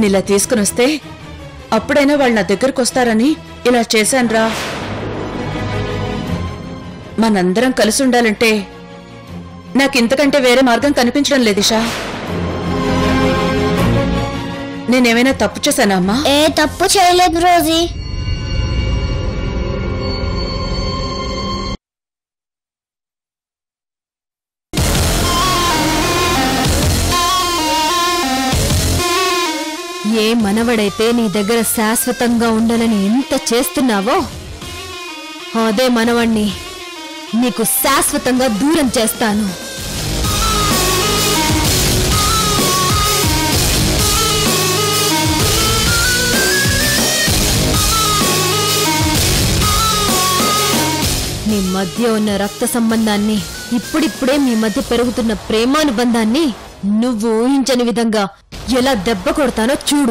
నిన్ను ఇలా తీసుకుని వస్తే అప్పుడైనా వాళ్ళు నా దగ్గరకు వస్తారని ఇలా చేశాన్రా మనందరం కలిసి ఉండాలంటే నాకింతకంటే వేరే మార్గం కనిపించడం లేదు ఇషా నేనేమైనా తప్పు చేశానా అమ్మా ఏ తప్పు చేయలేదు రోజీ ఏ మనవడైతే నీ దగ్గర శాశ్వతంగా ఉండాలని ఎంత చేస్తున్నావో అదే మనవణ్ణి నీకు శాశ్వతంగా దూరం చేస్తాను మీ మధ్య ఉన్న రక్త సంబంధాన్ని ఇప్పుడిప్పుడే మీ మధ్య పెరుగుతున్న ప్రేమానుబంధాన్ని నువ్వు ఊహించని విధంగా ఎలా దెబ్బ కొడతానో చూడు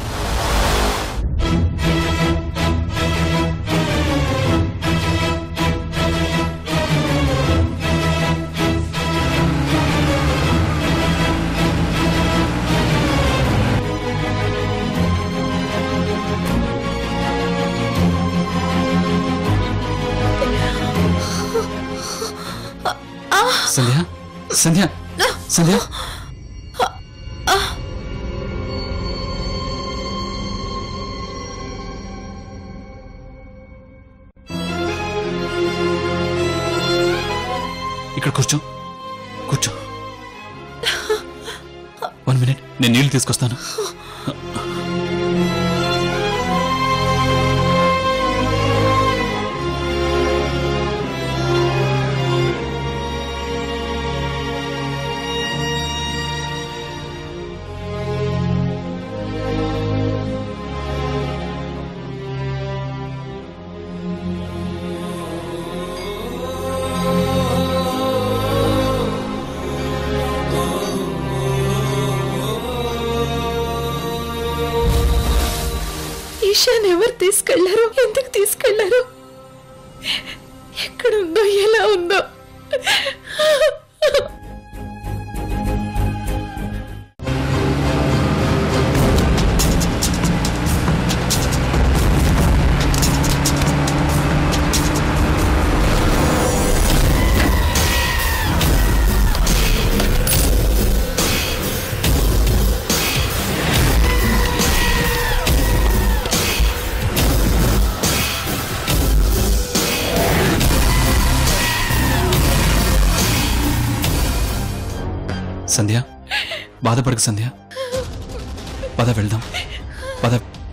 సంధ్య సంధ్య సంధ్య ఇక్కడ కూర్చో కూర్చో వన్ మినిట్ నేను నీళ్లు తీసుకొస్తాను ఈశాన్ ఎవరు తీసుకెళ్లారు ఎందుకు తీసుకెళ్లారు ఎక్కడుందో ఎలా ఉందో సంధ్య బాధపడకు సంధ్య పద వెళ్దాం పద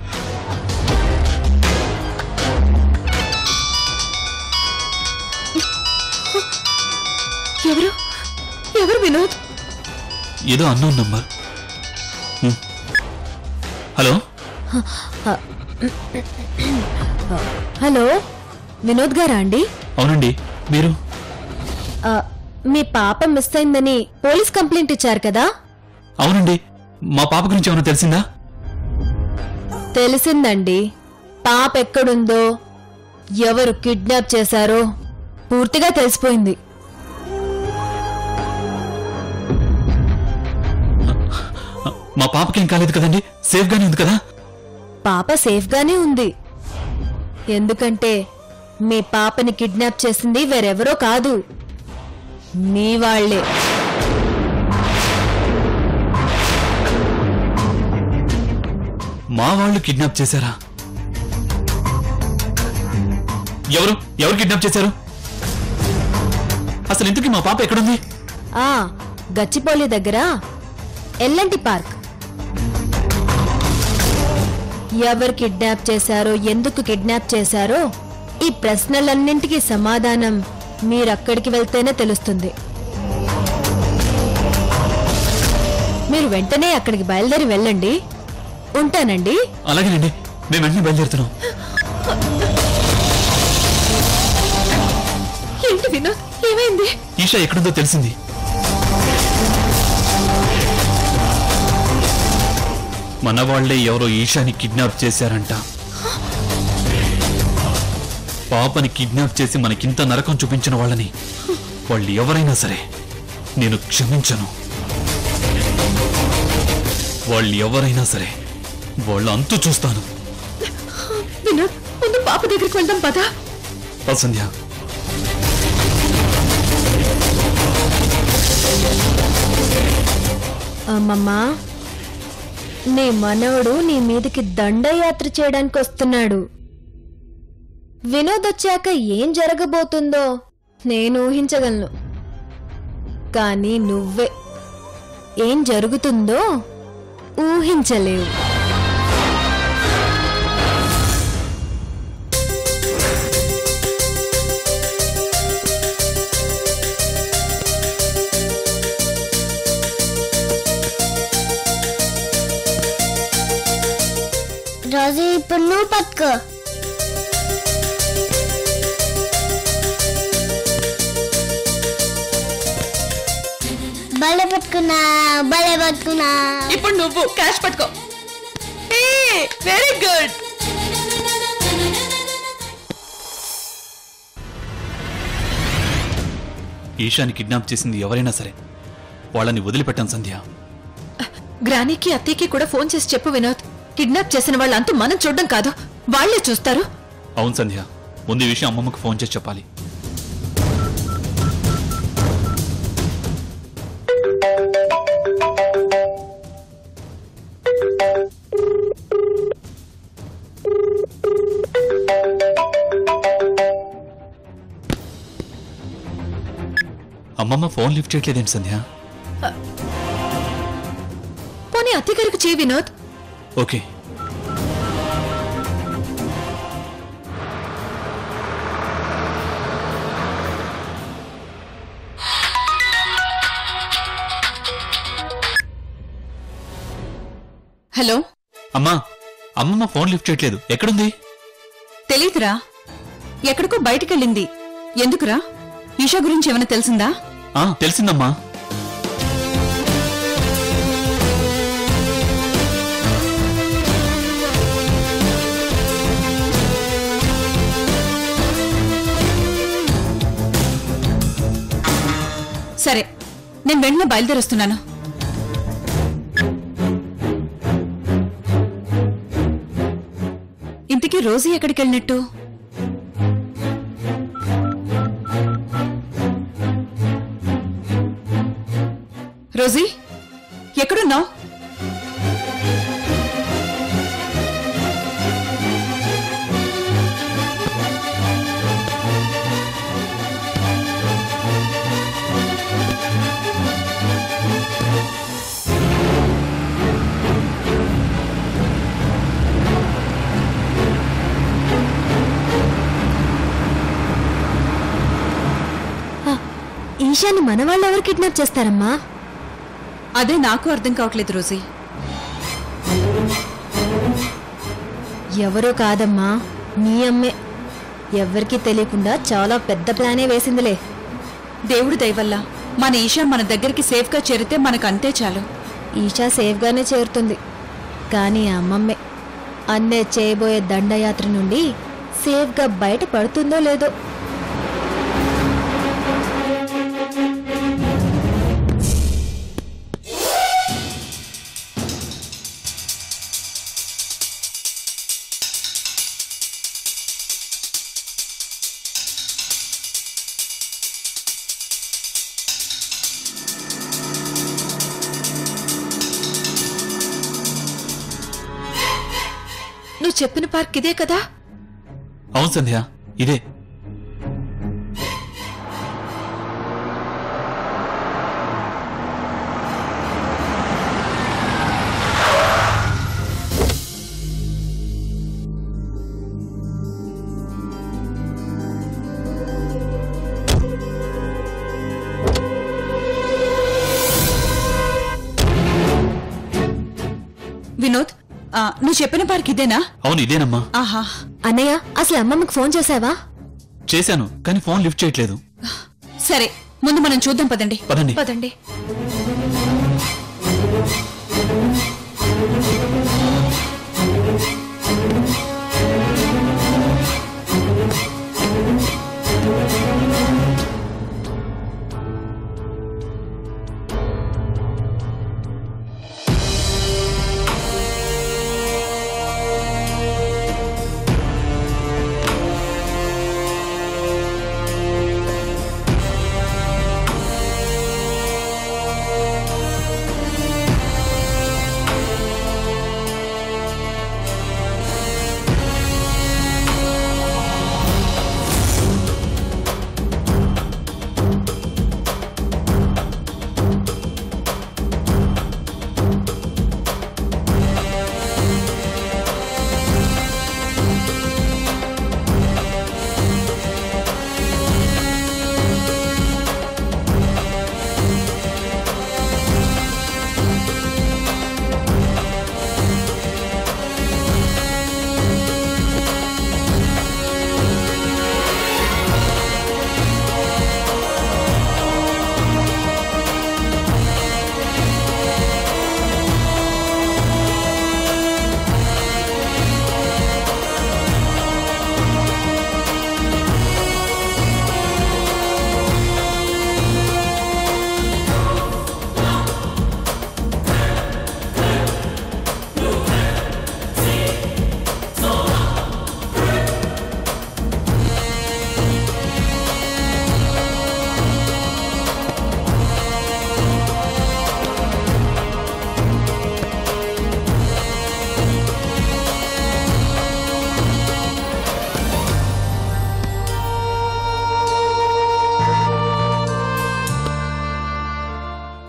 ఎవరు ఎవరు వినోద్ ఏదో unknown number hmm. Hello hello Vinod గారా అండి అవునండి మీరు ఆ, మీ పాప మిస్ అయిందని పోలీస్ కంప్లైంట్ ఇచ్చారు కదా అవునండి మా పాప గురించి ఏమైనా తెలిసిందా తెలిసిందండి పాప ఎక్కడుందో ఎవరు కిడ్నాప్ చేశారో పూర్తిగా తెలిసిపోయింది మా పాపకేం కాలేదు కదండి సేఫ్ గానే ఉంది కదా పాప సేఫ్ గానే ఉంది ఎందుకంటే మీ పాపని కిడ్నాప్ చేసింది వేరెవరో కాదు మీ వాళ్లే మా వాళ్ళు కిడ్నాప్ చేశారా ఎవరు ఎవరు కిడ్నాప్ చేశారు అసలు ఇంతకీ మా పాప ఎక్కడుంది ఆ గచ్చిపోలి దగ్గర ఎల్లంటి పార్క్ ఎవరు కిడ్నాప్ చేశారో ఎందుకు కిడ్నాప్ చేశారో ఈ ప్రశ్నలన్నింటికీ సమాధానం మీరక్కడికి వెళ్తేనే తెలుస్తుంది మీరు వెంటనే అక్కడికి బయలుదేరి వెళ్ళండి ఉంటానండి అలాగేనండి మేము వెంటనే బయలుదేరుతున్నాం ఏంటి వినోద్ ఏమైంది ఈషా ఎక్కడుందో తెలిసింది మన వాళ్లే ఎవరో ఈషాని కిడ్నాప్ చేశారంట పాపని కిడ్నాప్ చేసి మనకింత నరకం చూపించిన వాళ్ళని వాళ్ళు ఎవరైనా సరే నేను క్షమించను వాళ్ళు ఎవరైనా సరే వాళ్ళ అంతు చూస్తాను వినోద్ ముందు పాప దగ్గరికి వెళ్దాం పదా పద సంధ్య అమ్మమ్మా నీ మనవడు నీ మీదకి దండయాత్ర చేయడానికి వస్తున్నాడు వినోద్ వచ్చాక ఏం జరగబోతుందో నేను ఊహించగలను కానీ నువ్వే ఏం జరుగుతుందో ఊహించలేవు రోజు ఇప్పుడు నువ్వు పట్టుకో భలే పట్టుకున్నా భలే పట్టుకున్నా ఇప్పుడు నువ్వు క్యాష్ పట్టుకో వెరీ గుడ్ ఈశాని కిడ్నాప్ చేసింది ఎవరైనా సరే వాళ్ళని వదిలిపెట్టాను సంధ్య గ్రానీకి అత్తయ్యకి కూడా ఫోన్ చేసి చెప్పు వినోద్ కిడ్నాప్ చేసిన వాళ్ళంతా మనం చూడడం కాదు వాళ్ళే చూస్తారు అవును సంధ్య ముందు ఈ విషయం అమ్మమ్మకు ఫోన్ చేసి చెప్పాలి అమ్మమ్మ ఫోన్ లిఫ్ట్ చేయట్లేదేంటి సంధ్య పోనీ అత్తయ్య గారికి చేయి వినోద్ ఓకే హలో అమ్మా అమ్మమ్మ ఫోన్ లిఫ్ట్ చేయట్లేదు ఎక్కడుంది తెలీదురా ఎక్కడికో బయటికెళ్ళింది ఎందుకురా ఈషా గురించి ఏమైనా తెలిసిందా ఆ తెలిసిందమ్మా సరే నేను వెంటనే బయలుదేరొస్తున్నాను ఇంతకీ రోజు ఎక్కడికి వెళ్ళినట్టు రోజీ ఎక్కడున్నావు ఈశాని మనవాళ్ళు ఎవరు కిడ్నాప్ చేస్తారమ్మా అదే నాకు అర్థం కావట్లేదు రోజీ ఎవరో కాదమ్మా నీ అమ్మే ఎవ్వరికీ తెలియకుండా చాలా పెద్ద ప్లానే వేసిందిలే దేవుడి దయవల్ల మన ఈషా మన దగ్గరికి సేఫ్గా చేరితే మనకు అంతే చాలు ఈషా సేఫ్గానే చేరుతుంది కానీ ఆ అమ్మమ్మే అన్నే చేయబోయే దండయాత్ర నుండి సేఫ్గా బయట పడుతుందో లేదో నువ్వు చెప్పిన పార్క్ ఇదే కదా అవును సంధ్య ఇదే వినోద్ ఆ, నువ్వు చెప్పిన పార్క్ ఇదేనా అవును ఇదేనమ్మా ఆహా అన్నయ్య అసలు అమ్మమ్మకి ఫోన్ చేసావా చేశాను కానీ ఫోన్ లిఫ్ట్ చేయట్లేదు సరే ముందు మనం చూద్దాం పదండి పదండి. పదండి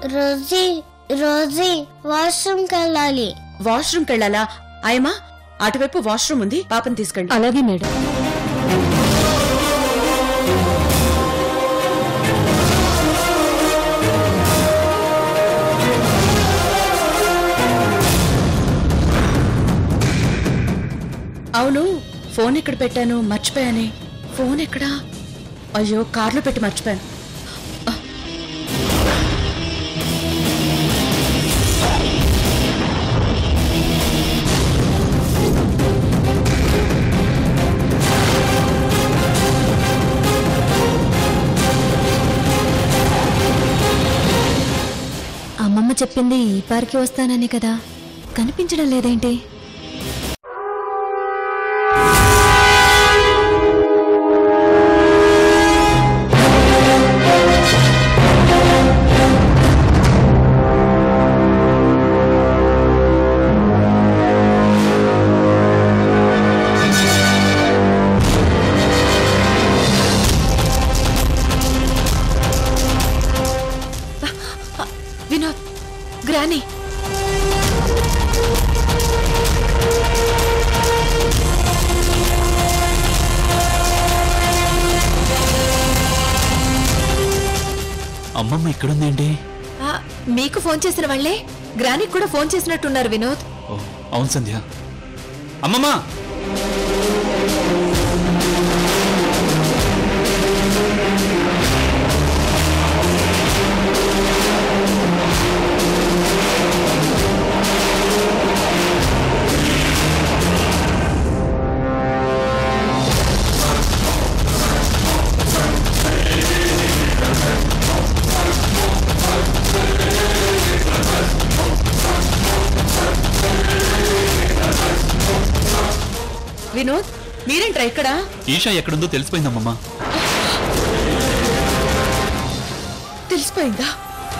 రోజీ రోజీ వాష్రూమ్కి వెళ్ళాలి వాష్రూమ్కి వెళ్ళాలా ఆయమా అటువైపు వాష్రూమ్ ఉంది పాపని తీసుకెళ్ళి అలాగే మేడం అవును ఫోన్ ఎక్కడ పెట్టాను మర్చిపోయానే ఫోన్ ఎక్కడా అయ్యో కార్లో పెట్టి మర్చిపోయాను అమ్మమ్మ చెప్పింది ఈ పార్కి వస్తానని కదా కనిపించడం లేదేంటి వినోద్ గ్రానీ అమ్మమ్మ ఇక్కడుందేంటి ఆ, మీకు ఫోన్ చేసిన వాళ్ళే గ్రానీకి కూడా ఫోన్ చేసినట్టున్నారు వినోద్ ఓ అవును సంధ్య అమ్మమ్మ వినోద్ మీరేంట్రా ఇక్కడ ఈషా ఎక్కడుందో తెలిసిపోయింది అమ్మమ్మ తెలిసిపోయిందా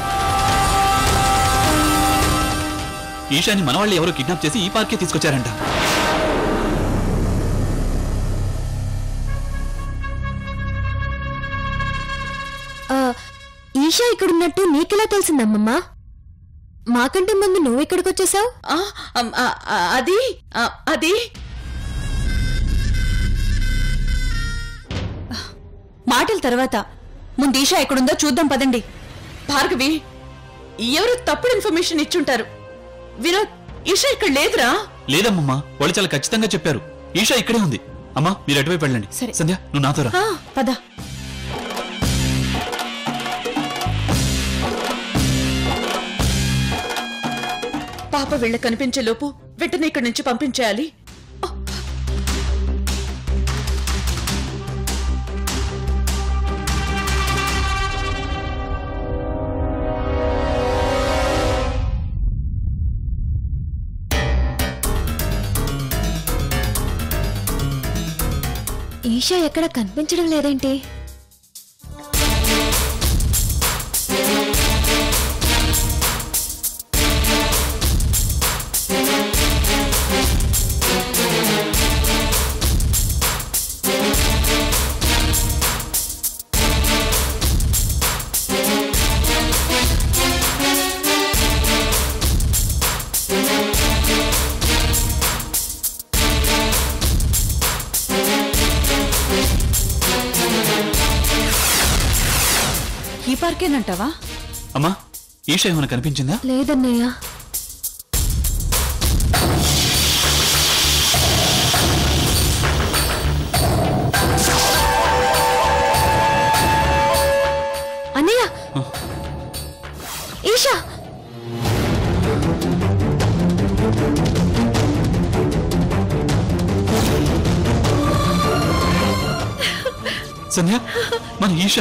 ఈషాని మనవాళ్ళు ఎవరో కిడ్నాప్ చేసి ఈ పార్కే తీసుకొచ్చారంట ఆ, ఈషా ఇక్కడున్నట్టు నీకెలా తెలిసిందమ్మమ్మ మాకంటే ముందు నువ్వు ఇక్కడికి వచ్చేసావు ఆ, అమ్, ఆ, ఆ, అది ఆ, అది మాటల తర్వాత ముందు ఈషా ఎక్కడుందో చూద్దాం పదండి భార్గవి ఎవరు తప్పుడు ఇన్ఫర్మేషన్ ఇచ్చుంటారు వినోద్ ఈషా ఇక్కడ లేదురా లేదమ్మమ్మ వాళ్ళు చాలా ఖచ్చితంగా చెప్పారు ఈషా ఇక్కడే ఉంది అమ్మా మీరు అటువైపు వెళ్ళండి సరే. సంధ్య నువ్వు నాతో రా ఆ, పద పాప వీళ్ళ కనిపించే లోపు వెంటనే ఇక్కడి నుంచి పంపించేయాలి ఈషా ఎక్కడ కనిపించడం లేదేంటి ఈ పార్కేనంటావా అమ్మా ఈషా ఏమైనా కనిపించిందా లేదన్నయ్య అన్నయ్య ఈషా సంధ్య మన ఈషా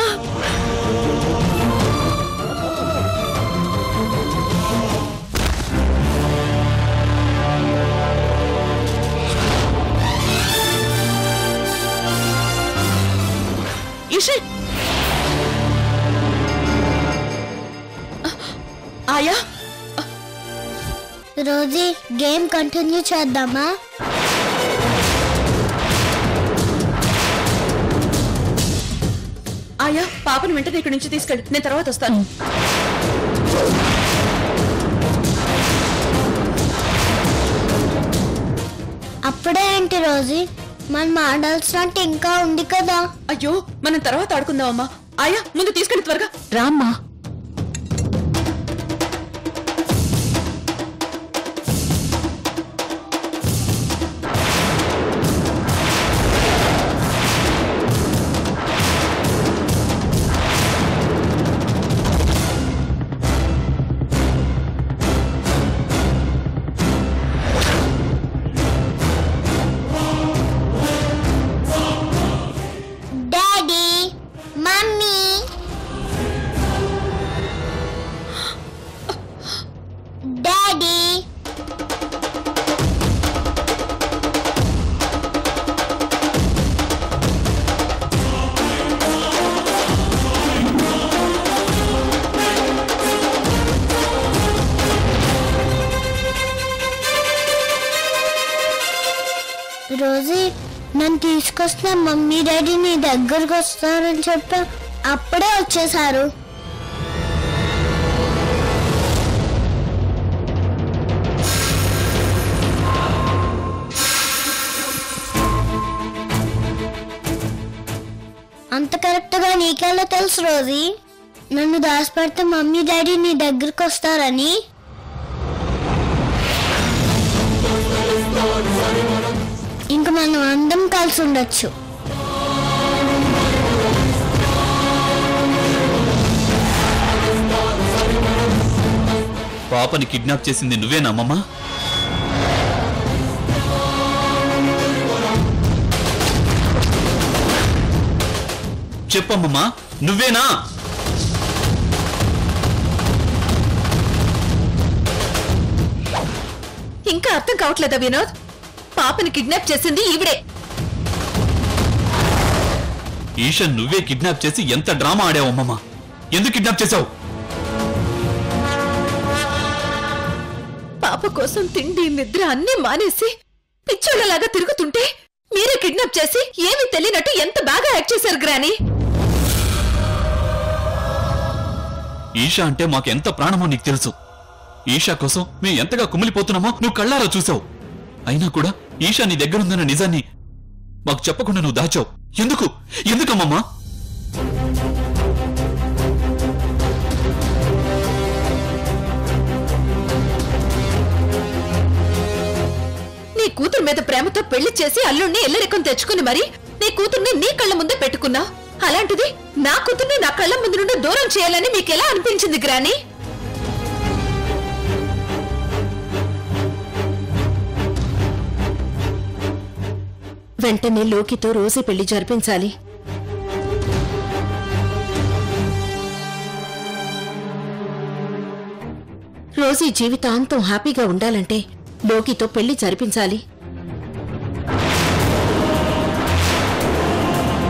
ఈషా ఆయా రోజీ గేమ్ కంటిన్యూ చేద్దామా ఆయా పాపను వెంటనే ఇక్కడి నుంచి తీసుకెళ్ళి నేను తర్వాత వస్తాను అప్పుడే ఏంటి రోజీ మనం ఆడాల్సినట్టు ఇంకా ఉంది కదా అయ్యో మనం తర్వాత ఆడుకుందామమ్మా ఆయా ముందు తీసుకెళ్ళి త్వరగా రామ్మా డాడీ మమ్మీ డాడీ రోజీ నన్ను తీసుకొస్తున్న మమ్మీ డాడీ నీ దగ్గరకు వస్తారని చెప్పా అప్పుడే వచ్చేసారు అంత కరెక్ట్ గా నీకెలా తెలుసు రోజీ నన్ను దాచిపెడితే మమ్మీ డాడీ నీ దగ్గరకు వస్తారని ఇంక మనం అందం కలిసి ఉండొచ్చు పాపని కిడ్నాప్ చేసింది నువ్వేనా అమ్మమ్మా చెప్పమ్మమ్మా నువ్వేనా ఇంకా అర్థం కావట్లేదా వినోద్ పాపని కిడ్నాప్ చేసింది ఈవిడే ఈషా నువ్వే కిడ్నాప్ చేసి ఎంత డ్రామా ఆడావమ్మమ్మా ఎందుకు కిడ్నాప్ చేశావు పాప కోసం తిండి నిద్ర అన్నీ మానేసి పిచ్చోళ్ళలాగా తిరుగుతుంటే మీరే కిడ్నాప్ చేసి ఏమీ తెలియనట్టు ఎంత బాగా యాక్ట్ చేశారు గ్రాని ఈషా అంటే మాకు ఎంత ప్రాణమో నీకు తెలుసు ఈషా కోసం మేము ఎంతగా కుమిలిపోతున్నామో నువ్వు కళ్ళారా చూసావు అయినా కూడా ఈషా నీ దగ్గరుందన్న నిజాన్ని మాకు చెప్పకుండా నువ్వు దాచావు ఎందుకు ఎందుకమ్మమ్మా నీ కూతురు మీద ప్రేమతో పెళ్లి చేసి అల్లుణ్ణి ఎల్లరెక్కం తెచ్చుకుని మరి నీ కూతుర్ని నీ కళ్ళ ముందే పెట్టుకున్నా అలాంటిది నా కూతుర్ని నా కళ్ళ ముందు నుండి దూరం చేయాలని మీకెలా అనిపించింది గ్రాని వెంటనే లోకితో రోజీ పెళ్లి జరిపించాలి రోజీ జీవితాంతం హ్యాపీగా ఉండాలంటే లోకితో పెళ్లి జరిపించాలి